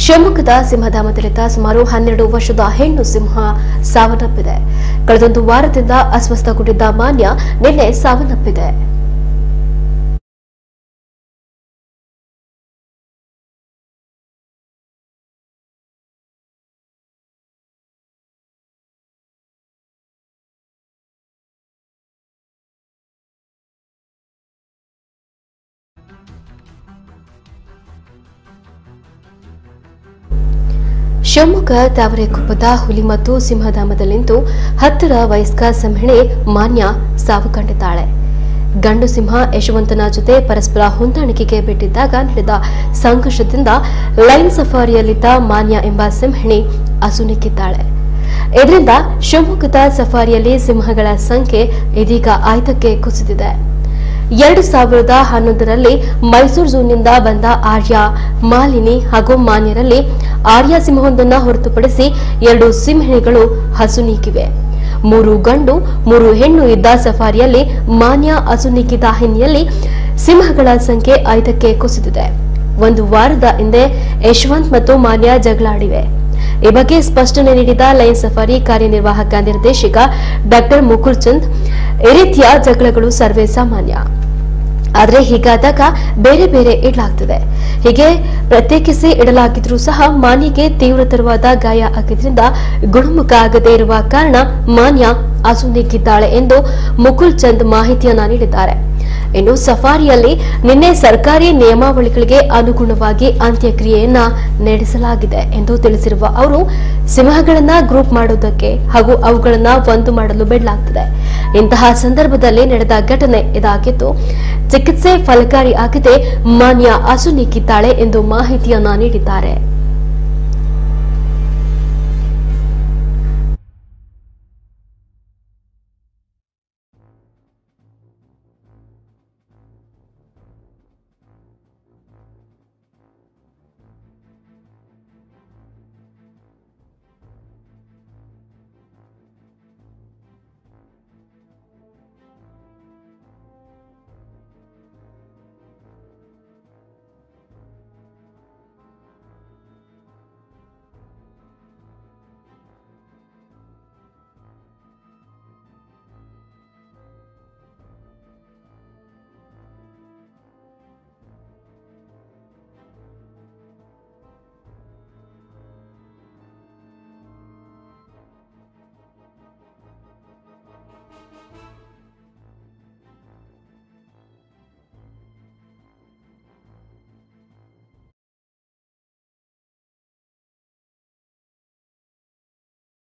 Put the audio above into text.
ಶಿವಮೊಗ್ಗದ ಸಿಂಹಧಾಮದಲ್ಲಿದ್ದ ಸುಮಾರು ಹನ್ನೆರಡು ವರ್ಷದ ಹೆಣ್ಣು ಸಿಂಹ ಸಾವನ್ನಪ್ಪಿದೆ ಕಳೆದೊಂದು ವಾರದಿಂದ ಅಸ್ವಸ್ಥಗೊಂಡಿದ್ದ ಮಾನ್ಯ ನಿನ್ನೆ ಸಾವನ್ನಪ್ಪಿದೆ ಶಿವಮೊಗ್ಗ ತಾವರೆಕೊಪ್ಪದ ಹುಲಿ ಮತ್ತು ಸಿಂಹಧಾಮದಲ್ಲಿಂದು ಹತ್ತರ ವಯಸ್ಕ ಸಿಂಹಣಿ ಮಾನ್ಯ ಸಾವು ಕಂಡಿದ್ದಾಳೆ ಗಂಡು ಸಿಂಹ ಯಶವಂತನ ಜೊತೆ ಪರಸ್ಪರ ಹೊಂದಾಣಿಕೆಗೆ ಬಿಟ್ಟಿದ್ದಾಗ ನಡೆದ ಸಂಘರ್ಷದಿಂದ ಲೈನ್ ಸಫಾರಿಯಲ್ಲಿದ್ದ ಮಾನ್ಯ ಎಂಬ ಸಿಂಹಣಿ ಅಸುನೀಗಿದ್ದಾಳೆ ಇದರಿಂದ ಶಿವಮೊಗ್ಗದ ಸಫಾರಿಯಲ್ಲಿ ಸಿಂಹಗಳ ಸಂಖ್ಯೆ ಇದೀಗ ಆಯ್ತಕ್ಕೆ ಕುಸಿದಿದೆ ಎರಡು ಸಾವಿರದ ಹನ್ನೊಂದರಲ್ಲಿ ಮೈಸೂರು ಝೂನ್ನಿಂದ ಬಂದ ಆರ್ಯ ಮಾಲಿನಿ ಹಾಗೂ ಮಾನ್ಯರಲ್ಲಿ ಆರ್ಯ ಸಿಂಹವೊಂದನ್ನು ಹೊರತುಪಡಿಸಿ ಎರಡು ಸಿಂಹಿಣಿಗಳು ಹಸುನೀಗಿವೆ ಮೂರು ಗಂಡು ಮೂರು ಹೆಣ್ಣು ಇದ್ದ ಸಫಾರಿಯಲ್ಲಿ ಮಾನ್ಯ ಅಸುನೀಗಿದ ಹಿನ್ನೆಲೆಯಲ್ಲಿ ಸಿಂಹಗಳ ಸಂಖ್ಯೆ ಐದಕ್ಕೆ ಕುಸಿದಿದೆ ಒಂದು ವಾರದ ಹಿಂದೆ ಯಶವಂತ್ ಮತ್ತು ಮಾನ್ಯ ಜಗಳಾಡಿವೆ ಈ ಬಗ್ಗೆ ಸ್ಪಷ್ಟನೆ ನೀಡಿದ ಲೈನ್ ಸಫಾರಿ ಕಾರ್ಯನಿರ್ವಾಹಕ ನಿರ್ದೇಶಕ ಡಾಕ್ಟರ್ ಮುಕುಲ್ ಚಂದ್ ಈ ರೀತಿಯ ಜಗಳಗಳು ಸರ್ವೇ ಸಾಮಾನ್ಯ ಆದ್ರೆ ಹೀಗಾದಾಗ ಬೇರೆ ಬೇರೆ ಇಡಲಾಗ್ತದೆ ಹೀಗೆ ಪ್ರತ್ಯೇಕಿಸಿ ಇಡಲಾಗಿದ್ರೂ ಸಹ ಮಾನ್ಯಗೆ ತೀವ್ರತರವಾದ ಗಾಯ ಆಗಿದ್ರಿಂದ ಗುಣಮುಖ ಆಗದೇ ಇರುವ ಕಾರಣ ಮಾನ್ಯ ಅಸುನೀಗಿದ್ದಾಳೆ ಎಂದು ಮುಕುಲ್ ಚಂದ್ ಮಾಹಿತಿಯನ್ನ ನೀಡಿದ್ದಾರೆ ಇನ್ನು ಸಫಾರಿಯಲ್ಲಿ ನಿನ್ನೆ ಸರ್ಕಾರಿ ನಿಯಮಾವಳಿಗಳಿಗೆ ಅನುಗುಣವಾಗಿ ಅಂತ್ಯಕ್ರಿಯೆಯನ್ನ ನಡೆಸಲಾಗಿದೆ ಎಂದು ತಿಳಿಸಿರುವ ಅವರು ಸಿಂಹಗಳನ್ನ ಗ್ರೂಪ್ ಮಾಡುವುದಕ್ಕೆ ಹಾಗೂ ಅವುಗಳನ್ನ ಒಂದು ಮಾಡಲು ಬಿಡಲಾಗ್ತದೆ ಇಂತಹ ಸಂದರ್ಭದಲ್ಲಿ ನಡೆದ ಘಟನೆ ಇದಾಗಿದ್ದು ಚಿಕಿತ್ಸೆ ಫಲಕಾರಿ ಆಗಿದೆ ಮಾನ್ಯ ಅಸುನೀಗಿದ್ದಾಳೆ ಎಂದು ಮಾಹಿತಿಯನ್ನ ನೀಡಿದ್ದಾರೆ